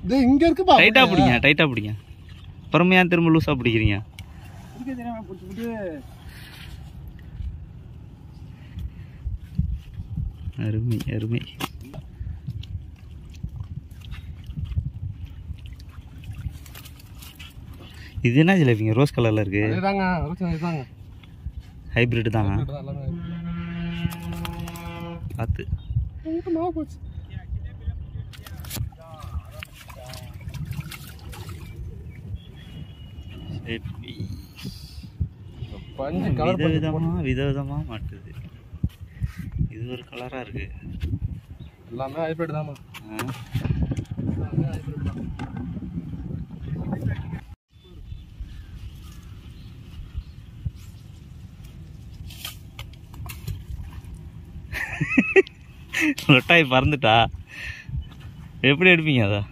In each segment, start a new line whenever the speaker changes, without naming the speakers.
இது இங்க இருக்குப்பா
டைட்டா பிடிங்க டைட்டா பிடிங்க அப்புறமே ஏன் திரும்ப லூஸா பிடிக்கிறீங்க
பிடிக்க தெரியாம பிடிச்சிக்கிட்டு
அருமை அருமை இது என்ன ஜிலேபிங்க ரோஸ் கலர்ல இருக்கு
இதுதாங்க ருசி இதுதாங்க
ஹைபிரிட் தாங்க
இதுதான் எல்லாமே
பார்த்து
உங்களுக்கு மாவு போச்சு
சரி.
பஞ்சு கலர் பண்ணி
விதவிதமா விதவிதமா மாட்டுது இது ஒரு கலரா இருக்கு
எல்லாமே ஹைபிரிட் தான்மா
ஆ.
எல்லாமே ஹைபிரிட் தான்
லொட்டாய் பறந்துட்டா எப்படி எடுப்பீங்க அதை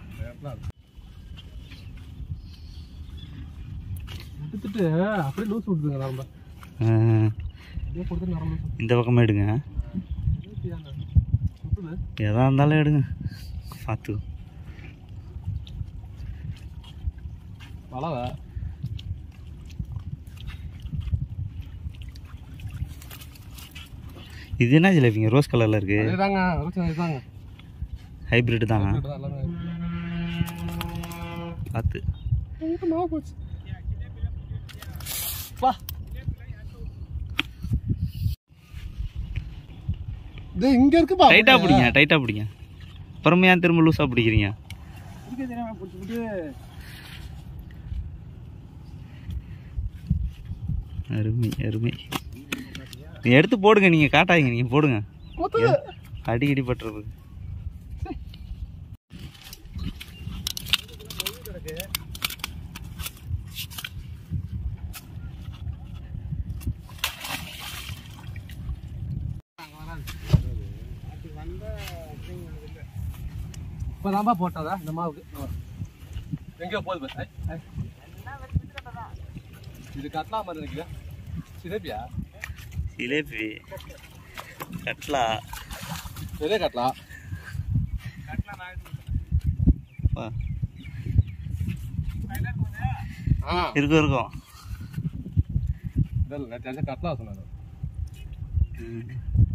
எடுத்துட்டு அப்படியே லூஸ் விட்டுதுங்க நம்ம
ஆ,
அப்படியே கொடுத்து நரம்பு லூஸ்
இந்த பக்கமா எடுங்க
விட்டுதாங்க சுத்துது
எதா இருந்தாலும் எடுங்க பார்த்து
பலவை
இது என்ன ஜிலேபிங்க ரோஸ் கலர்ல இருக்கு
இதுதாங்க ருசி இதுதாங்க
ஹைபிரிட் தாங்க
hybrid தான் எல்லாமே
பார்த்து
உங்களுக்கு மாவு போச்சு வா இது இங்க இருக்குப்பா
டைட்டா பிடிங்க டைட்டா பிடிங்க அப்புறமே ஏன் திரும்ப லூஸா பிடிக்கிறீங்க
பிடிக்க தெரியாம பிடிச்சிக்கிட்டு
அருமை அருமை நீ எடுத்து போடுங்க நீங்க காட்டாதீங்க நீங்க போடுங்க
கொத்துது
அடிக்கடி பட்டுறது
இப்பதான்பா போட்டதா இந்த மாவுக்கு எங்கேயோ போகுது பாரு. ஐ, ஐ. இது கட்லா மாதிரி இருக்குல்ல சிலேபியா
ஜிலேபி கட்லா
பெரிய கட்லா
வா.
ஆ
இருக்கும் இருக்கும்
இதில் நேற்று கட்லா சொன்னாரு
ம்.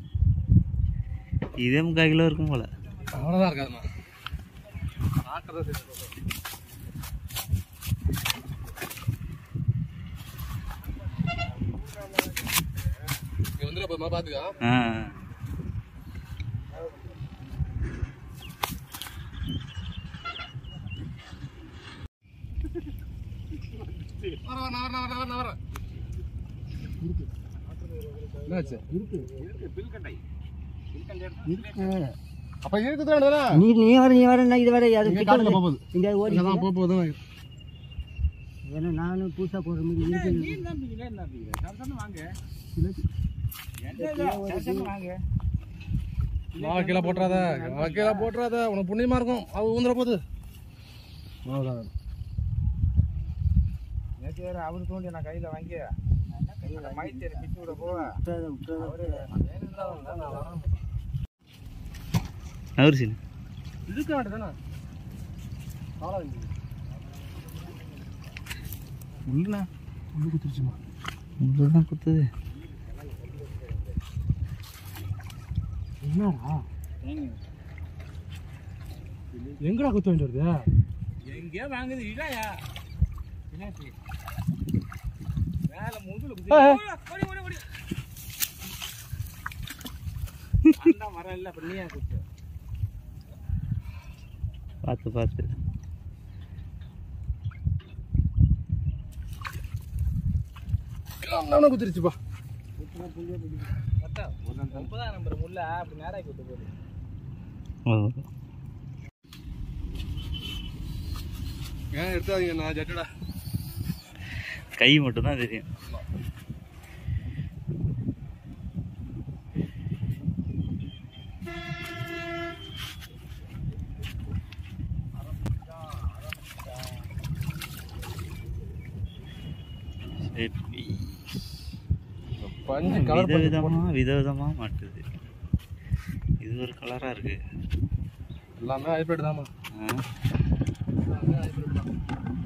இதே முக்கால் கிலோ இருக்கும் போல
அவ்வளோதான் இருக்காதுண்ணா பார்க்கறது இங்கே வந்துட போய் பார்த்துக்கா
ஆ
வரேன் வரேன் வரேன் வரேன் வரேன் வரேன் என்னாச்சு இருக்கு இருக்கு அப்ப இருக்குது தானே
நீ நீ வர நீ வர இது வர அது
இங்க
கிட்ட
காட்டுல
வந்து-
போகுது
இங்க ஓடி
இங்க தான் போக போகுது
ஏன்னா நானும் புதுசா போற மாதிரி இருக்கு
நான் கீழே போட்டுறாத நான் கீழே போட்டுறாத உனக்கு புண்ணியமா இருக்கும் அது ஊந்துற போகுது அவ்வளோதான்
அவரு தோண்டி நான் கையில வாங்கி மைத்தியரை பிச்சு விட போவ
விட்டுறாத, விட்டுறாத.
நவரு சீனு
இழுக்க வேண்டியதானே
உள்ளா
உள்ளு குத்துருச்சுமா
உள்ளதான் குத்துது
என்னடா எங்கடா குத்த வேண்டியது
எங்கேயோ வாங்குது இடாயா மேல முதுல
ஏய்.
ஓடி ஓடி ஓடி அந்த மரம் இல்ல அப்ப நீயா குத்து
பார்த்து பார்த்து
நானும் குத்துருச்சுப்பா
மொத்தம் முப்பதாம் நம்பர் முள்ள அப்படி நேராக குத்து போகுது
ஓ
ஏன் எடுத்தாதீங்க நான் ஜட்டடா
கை மட்டும் தான் தெரியும் சரி.
பஞ்சு கலர் பண்ணி
விதவிதமா விதவிதமா மாட்டுது இது ஒரு கலரா இருக்கு
எல்லாமே ஹைபிரிட் தான்மா
ஆ. ஆ.